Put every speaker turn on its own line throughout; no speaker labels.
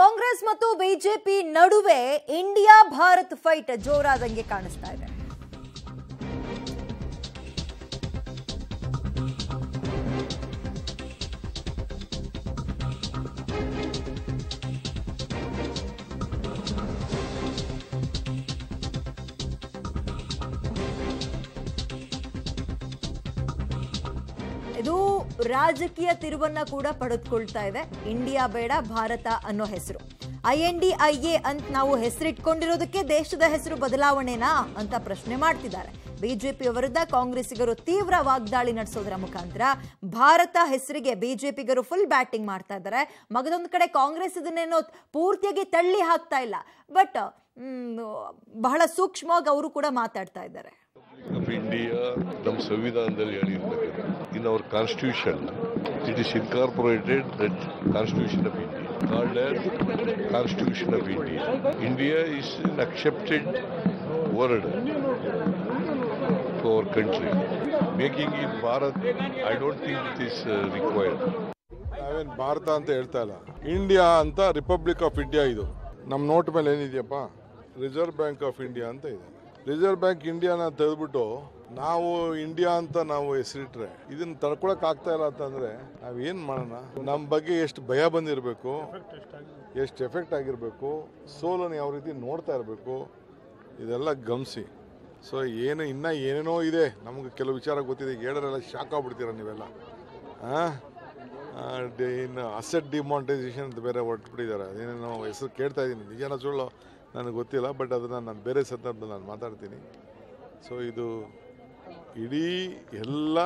ಕಾಂಗ್ರೆಸ್ ಮತ್ತು ಬಿಜೆಪಿ ನಡುವೆ India Bharat fight ಜೋರಾದಂಗೆ ಕಾಣಿಸ್ತಾ ಇದೆ ಇದು ರಾಜಕೀಯ ತಿರುವನ್ನ ಕೂಡ ಪಡೆದುಕೊಳ್ತಾ ಇದೆ ಇಂಡಿಯಾ ಬೇಡ ಭಾರತ ಅನ್ನೋ ಹೆಸರು I N D I A ಅಂತ ನಾವು ಹೆಸರಿಟ್ಕೊಂಡಿರೋದಕ್ಕೆ ದೇಶದ ಹೆಸರು ಬದಲಾವಣೆನಾ ಅಂತ ಪ್ರಶ್ನೆ ಮಾಡ್ತಿದ್ದಾರೆ ಬಿಜೆಪಿ ವಿರುದ್ಧ ಕಾಂಗ್ರೆಸ್ಸಿಗರು ತೀವ್ರ ವಾಗ್ದಾಳಿ ನಡೆಸೋದರ ಮುಖಾಂತರ ಭಾರತ ಹೆಸರಿಗೆ ಬಿಜೆಪಿಗರು ಫುಲ್ ಬ್ಯಾಟಿಂಗ್ ಮಾಡ್ತಾ ಇದ್ದಾರೆ ಮಗದೊಂದು ಕಡೆ ಕಾಂಗ್ರೆಸ್ ಇದನ್ನೇನೋ ಪೂರ್ತಿಯಾಗಿ ತಳ್ಳಿ ಹಾಕ್ತಾ ಇಲ್ಲ ಬಟ್ ಬಹಳ ಸೂಕ್ಷ್ಮವಾಗಿ ಅವರು ಕೂಡ ಮಾತಾಡ್ತಾ ಇದ್ದಾರೆ
ಆಫ್ ಇಂಡಿಯಾ ನಮ್ಮ ಸಂವಿಧಾನದಲ್ಲಿ ಹೇಳಿರ್ತಕ್ಕಂಥ in our constitution it is incorporated that constitution of India called as constitution of India India is an accepted word to our country making it Bharat I don't think it is required
ನಾವೇನು ಭಾರತ ಅಂತ ಹೇಳ್ತಾ ಇಲ್ಲ India ಅಂತ republic of India ಇದು ನಮ್ಮ note ಮೇಲೆ ಏನಿದೆಯಪ್ಪ reserve bank of India ಅಂತ ಇದೆ ರಿಸರ್ವ್ ಬ್ಯಾಂಕ್ ಇಂಡಿಯಾನ ತೆಗೆದ್ಬಿಟ್ಟು ನಾವು ಇಂಡಿಯಾ ಅಂತ ನಾವು ಹೆಸರಿಟ್ರೆ ಇದನ್ನ ತಡ್ಕೊಳಕ್ ಆಗ್ತಾ ಇಲ್ಲ ಅಂತಂದ್ರೆ ನಾವ್ ಏನ್ ಮಾಡೋಣ ನಮ್ಮ ಬಗ್ಗೆ ಎಷ್ಟು ಭಯ ಬಂದಿರಬೇಕು ಎಷ್ಟು ಎಫೆಕ್ಟ್ ಆಗಿರಬೇಕು ಸೋಲನ್ನು ಯಾವ ರೀತಿ ನೋಡ್ತಾ ಇರಬೇಕು ಇದೆಲ್ಲ ಗಮನಿಸಿ ಸೊ ಏನು ಇನ್ನೂ ಏನೇನೋ ಇದೆ ನಮ್ಗೆ ಕೆಲವು ವಿಚಾರ ಗೊತ್ತಿದೆ ಈಗ ಹೇಳಿದ್ರೆಲ್ಲ ಶಾಕ್ ಆಗ್ಬಿಡ್ತೀರ ನೀವೆಲ್ಲ ಹಾಂ ಇನ್ನು ಅಸೆಟ್ ಡಿಮಾನಿಟೈಸೇಷನ್ ಅಂತ ಬೇರೆ ಹೊರಟ್ಬಿಟ್ಟಿದ್ದಾರೆ ಅದೇನೇನೋ ಹೆಸರು ಕೇಳ್ತಾ ಇದ್ದೀನಿ ನಿಜನ ಸುಳ್ಳು ನನಗೆ ಗೊತ್ತಿಲ್ಲ ಬಟ್ ಅದನ್ನು ನಾನು ಬೇರೆ ಸಂದರ್ಭದಲ್ಲಿ ನಾನು ಮಾತಾಡ್ತೀನಿ ಸೊ ಇದು ಇಡೀ ಎಲ್ಲ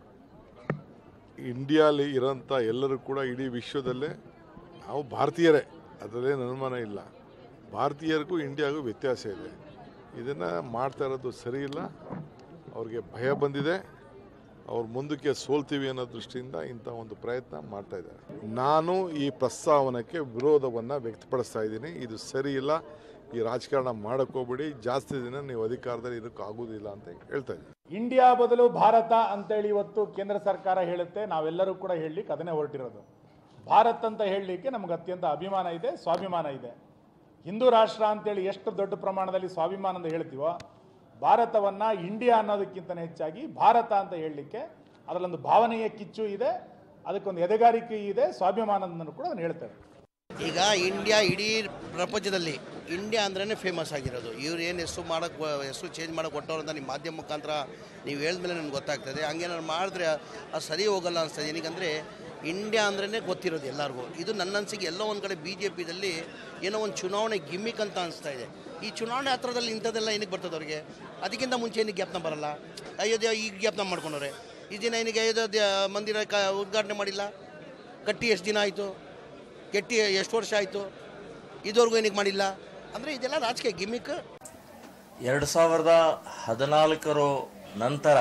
ಇಂಡಿಯಾಲಿ ಇರೋಂಥ ಎಲ್ಲರೂ ಕೂಡ ಇಡೀ ವಿಶ್ವದಲ್ಲೇ ನಾವು ಭಾರತೀಯರೇ ಅದರಲ್ಲೇನು ಅನುಮಾನ ಇಲ್ಲ ಭಾರತೀಯರಿಗೂ ಇಂಡಿಯಾಗೂ ವ್ಯತ್ಯಾಸ ಇದೆ ಇದನ್ನು ಮಾಡ್ತಾ ಇರೋದು ಸರಿ ಇಲ್ಲ ಅವ್ರಿಗೆ ಭಯ ಬಂದಿದೆ ಅವ್ರು ಮುಂದಕ್ಕೆ ಸೋಲ್ತೀವಿ ಅನ್ನೋ ದೃಷ್ಟಿಯಿಂದ ಇಂಥ ಒಂದು ಪ್ರಯತ್ನ ಮಾಡ್ತಾ ಇದ್ದಾರೆ ನಾನು ಈ ಪ್ರಸ್ತಾವನಕ್ಕೆ ವಿರೋಧವನ್ನು ವ್ಯಕ್ತಪಡಿಸ್ತಾ ಇದ್ದೀನಿ ಇದು ಸರಿ ಇಲ್ಲ ಈ ರಾಜಕಾರಣ ಮಾಡಕ್ ಹೋಗ್ಬೇಡಿ ಜಾಸ್ತಿ ದಿನ ನೀವು ಅಧಿಕಾರದಲ್ಲಿ ಇರೋಕ್ಕೆ ಆಗೋದಿಲ್ಲ ಅಂತ ಹೇಳ್ತಾ ಇದ್ದೀನಿ
ಇಂಡಿಯಾ ಬದಲು ಭಾರತ ಅಂತೇಳಿ ಇವತ್ತು ಕೇಂದ್ರ ಸರ್ಕಾರ ಹೇಳುತ್ತೆ ನಾವೆಲ್ಲರೂ ಕೂಡ ಹೇಳಲಿಕ್ಕೆ ಅದನ್ನೇ ಹೊರಟಿರೋದು ಭಾರತ್ ಅಂತ ಹೇಳಲಿಕ್ಕೆ ನಮ್ಗೆ ಅತ್ಯಂತ ಅಭಿಮಾನ ಇದೆ ಸ್ವಾಭಿಮಾನ ಇದೆ ಹಿಂದೂ ರಾಷ್ಟ್ರ ಅಂತೇಳಿ ಎಷ್ಟು ದೊಡ್ಡ ಪ್ರಮಾಣದಲ್ಲಿ ಸ್ವಾಭಿಮಾನದ ಹೇಳ್ತೀವೋ ಭಾರತವನ್ನ ಇಂಡಿಯಾ ಅನ್ನೋದಕ್ಕಿಂತ ಹೆಚ್ಚಾಗಿ ಭಾರತ ಅಂತ ಹೇಳಲಿಕ್ಕೆ ಅದರಲ್ಲೊಂದು ಭಾವನೆಯ ಕಿಚ್ಚು ಇದೆ ಅದಕ್ಕೊಂದು ಎದೆಗಾರಿಕೆ ಇದೆ ಸ್ವಾಭಿಮಾನವನ್ನು ಕೂಡ ಅದನ್ನು ಹೇಳ್ತೇವೆ
ಈಗ ಇಂಡಿಯಾ ಇಡೀ ಪ್ರಪಂಚದಲ್ಲಿ ಇಂಡಿಯಾ ಅಂದ್ರೇ ಫೇಮಸ್ ಆಗಿರೋದು ಇವ್ರು ಏನು ಹೆಸರು ಮಾಡೋಕ್ಕೆ ಹೆಸರು ಚೇಂಜ್ ಮಾಡೋಕೆ ಕೊಟ್ಟವ್ರು ಅಂತ ನಿಮ್ಮ ಮಾಧ್ಯಮ ಮುಖಾಂತರ ನೀವು ಹೇಳಿದ್ಮೇಲೆ ನನಗೆ ಗೊತ್ತಾಗ್ತದೆ ಹಂಗೇನಾದ್ರು ಮಾಡಿದ್ರೆ ಅದು ಸರಿ ಹೋಗಲ್ಲ ಅನಿಸ್ತದೆ ಏನಕ್ಕಂದರೆ ಇಂಡಿಯಾ ಅಂದ್ರೇ ಗೊತ್ತಿರೋದು ಎಲ್ಲರಿಗೂ ಇದು ನನ್ನ ಅನಿಸಿಕೆ ಎಲ್ಲೋ ಒಂದು ಕಡೆ ಬಿ ಜೆ ಪಿದಲ್ಲಿ ಏನೋ ಒಂದು ಚುನಾವಣೆ ಗಿಮ್ಮಿಕ್ ಅಂತ ಅನಿಸ್ತಾ ಇದೆ ಈ ಚುನಾವಣೆ ಹತ್ರದಲ್ಲಿ ಇಂಥದ್ದೆಲ್ಲ ಏನಕ್ಕೆ ಬರ್ತದೆ ಅವ್ರಿಗೆ ಅದಕ್ಕಿಂತ ಮುಂಚೆ ಏನಕ್ಕೆ ಜ್ಞಾಪನ ಬರಲ್ಲ ಅಯೋಧ್ಯ ಈಗ ಜ್ಞಾಪನ ಮಾಡ್ಕೊಂಡವ್ರೆ ಈ ದಿನ ಏನಕ್ಕೆ ಅಯೋಧ್ಯ ಮಂದಿರ ಕ ಉದ್ಘಾಟನೆ ಮಾಡಿಲ್ಲ ಕಟ್ಟಿ ಎಷ್ಟು ದಿನ ಆಯಿತು ಕೆಟ್ಟಿ ಎಷ್ಟು ವರ್ಷ ಆಯಿತು ಇದುವರೆಗೂ ಏನಕ್ಕೆ ಮಾಡಿಲ್ಲ ಅಂದರೆ ಇದೆಲ್ಲ ರಾಜಕೀಯ ಗಿಮಿಕ್
ಎರಡು ಸಾವಿರದ ಹದಿನಾಲ್ಕರ ನಂತರ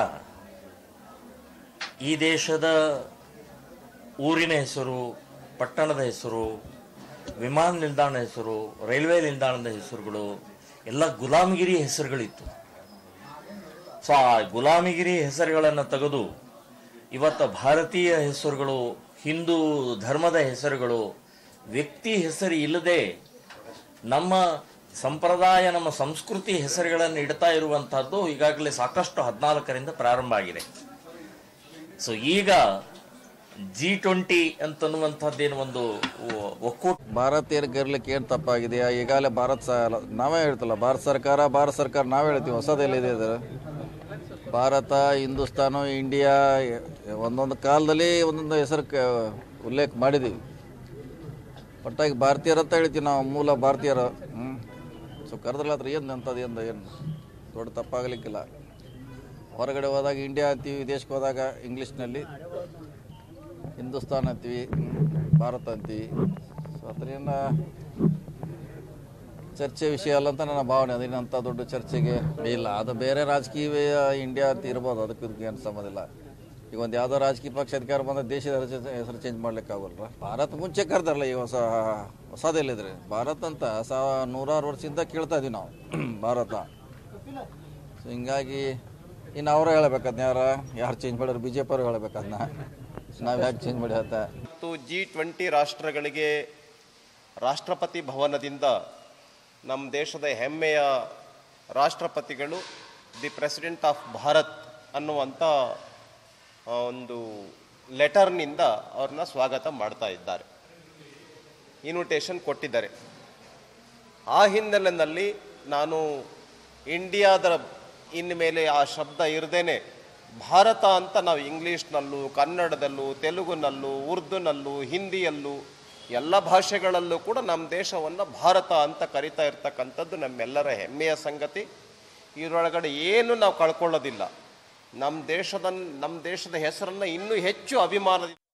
ಈ ದೇಶದ ಊರಿನ ಹೆಸರು ಪಟ್ಟಣದ ಹೆಸರು ವಿಮಾನ ನಿಲ್ದಾಣ ಹೆಸರು ರೈಲ್ವೆ ನಿಲ್ದಾಣದ ಹೆಸರುಗಳು ಎಲ್ಲ ಗುಲಾಮಗಿರಿ ಹೆಸರುಗಳಿತ್ತು ಸೊ ಆ ಗುಲಾಮಗಿರಿ ಹೆಸರುಗಳನ್ನು ತೆಗೆದು ಇವತ್ತು ಭಾರತೀಯ ಹೆಸರುಗಳು ಹಿಂದೂ ಧರ್ಮದ ಹೆಸರುಗಳು ವ್ಯಕ್ತಿ ಹೆಸರು ಇಲ್ಲದೆ ನಮ್ಮ ಸಂಪ್ರದಾಯ ನಮ್ಮ ಸಂಸ್ಕೃತಿ ಹೆಸರುಗಳನ್ನು ಇಡ್ತಾ ಇರುವಂತಹದ್ದು ಈಗಾಗಲೇ ಸಾಕಷ್ಟು ಹದಿನಾಲ್ಕರಿಂದ ಪ್ರಾರಂಭ ಆಗಿದೆ ಸೊ ಈಗ ಜಿ ಟ್ವೆಂಟಿ ಅಂತನ್ನುವಂಥದ್ದೇನು ಒಂದು ಒ- ಒಕ್ಕೂಟ
ಭಾರತೀಯರಿಗೆ ಇರ್ಲಿಕ್ಕೆ ಏನು ತಪ್ಪಾಗಿದೆಯಾ ಈಗಾಗಲೇ ಭಾರತ ಸ ನಾವೇ ಹೇಳ್ತಲ್ಲ ಭಾರತ ಸರ್ಕಾರ ಭಾರತ ಸರ್ಕಾರ ನಾವೇ ಹೇಳ್ತೀವಿ ಹೊಸದೆಲ್ಲಿದೆ ಇದು ಭಾರತ ಹಿಂದೂಸ್ತಾನು ಇಂಡಿಯಾ ಒಂದೊಂದು ಕಾಲದಲ್ಲಿ ಒಂದೊಂದು ಹೆಸರು ಕ- ಉಲ್ಲೇಖ ಮಾಡಿದ್ದೀವಿ ಒಟ್ಟಾಗಿ ಭಾರತೀಯರು ಅಂತ ಹೇಳ್ತೀವಿ ನಾವು ಮೂಲ ಭಾರತೀಯರು ಹ್ಞೂ ಸೊ ಕರೆದ್ರಲ್ಲ ಹತ್ರ ಏನು ಅಂಥದ್ದು ಏನು ಏನು ದೊಡ್ಡ ತಪ್ಪಾಗಲಿಕ್ಕಿಲ್ಲ ಹೊರಗಡೆ ಹೋದಾಗ ಇಂಡಿಯಾ ಅಂತೀವಿ ವಿದೇಶಕ್ಕೆ ಹೋದಾಗ ಇಂಗ್ಲೀಷ್ನಲ್ಲಿ ಹಿಂದೂಸ್ತಾನ್ ಅಂತೀವಿ ಹ್ಮ್, ಭಾರತ ಅಂತೀವಿ ಸೊ ಅದರಿಂದ ಚರ್ಚೆ ವಿಷಯ ಅಲ್ಲ ಅಂತ ನನ್ನ ಭಾವನೆ ಅದೇನಂತ ದೊಡ್ಡ ಚರ್ಚೆಗೆ ಇಲ್ಲ ಅದು ಬೇರೆ ರಾಜಕೀಯ ಇಂಡಿಯಾ ಅಂತ ಇರ್ಬೋದು ಅದಕ್ಕೆ ಇದಕ್ಕೆ ಏನು ಸಂಬಂಧ ಇಲ್ಲ ಈಗ ಒಂದು ಯಾವುದೋ ರಾಜಕೀಯ ಪಕ್ಷ ಅಧಿಕಾರ ಬಂದ ದೇಶದ ಹೆಸರು- ಹೆಸರು ಚೇಂಜ್ ಮಾಡ್ಲಿಕ್ಕೆ ಆಗೋಲ್ರ ಭಾರತ ಮುಂಚೆ ಕರೆದಾರಲ್ಲ ಈಗ ಹೊಸ ಹೊಸದೆಲ್ಲಿದ್ರೆ ಭಾರತ ಅಂತ ಸಾ ನೂರಾರು ವರ್ಷದಿಂದ ಕೇಳ್ತಾ ಇದೀವಿ ನಾವು ಭಾರತ ಸೊ ಹಿಂಗಾಗಿ ಇನ್ನು ಅವರೇ ಹೇಳ್ಬೇಕದ್ನ ಯಾರ ಯಾರು ಚೇಂಜ್ ಮಾಡ್ಯಾರ ಬಿ ಜೆ ಪಿ ಅವ್ರು ಹೇಳ್ಬೇಕದ್ನ ನಾವು ಯಾಕೆ ಚೇಂಜ್ ಮಾಡಿ ಅಂತ
ಮತ್ತು ಜಿ ಟ್ವೆಂಟಿ ರಾಷ್ಟ್ರಗಳಿಗೆ ರಾಷ್ಟ್ರಪತಿ ಭವನದಿಂದ ನಮ್ಮ ದೇಶದ ಹೆಮ್ಮೆಯ ರಾಷ್ಟ್ರಪತಿಗಳು ದಿ ಪ್ರೆಸಿಡೆಂಟ್ ಆಫ್ ಭಾರತ್ ಅನ್ನುವಂಥ ಆ, ಒಂದು ಲೆಟರ್ನಿಂದ ಅವ್ರನ್ನ ಸ್ವಾಗತ ಮಾಡ್ತಾ ಇದ್ದಾರೆ ಇನ್ವಿಟೇಷನ್ ಕೊಟ್ಟಿದ್ದಾರೆ ಆ ಹಿನ್ನೆಲೆಯಲ್ಲಿ ನಾನು ಇಂಡಿಯಾದ ಇನ್ಮೇಲೆ ಆ ಶಬ್ದ ಇರದೇನೆ ಭಾರತ ಅಂತ ನಾವು ಇಂಗ್ಲೀಷ್ನಲ್ಲೂ ಕನ್ನಡದಲ್ಲೂ ತೆಲುಗುನಲ್ಲೂ ಉರ್ದುನಲ್ಲೂ ಹಿಂದಿಯಲ್ಲೂ ಎಲ್ಲ ಭಾಷೆಗಳಲ್ಲೂ ಕೂಡ ನಮ್ಮ ದೇಶವನ್ನು ಭಾರತ ಅಂತ ಕರಿತಾ ಇರ್ತಕ್ಕಂಥದ್ದು ನಮ್ಮೆಲ್ಲರ ಹೆಮ್ಮೆಯ ಸಂಗತಿ ಇದರೊಳಗಡೆ ಏನು ನಾವು ಕಳ್ಕೊಳ್ಳೋದಿಲ್ಲ ನಮ್ಮ ದೇಶದ ನಮ್ಮ ದೇಶದ ಹೆಸರನ್ನು ಇನ್ನೂ ಹೆಚ್ಚು ಅಭಿಮಾನದಿಂದ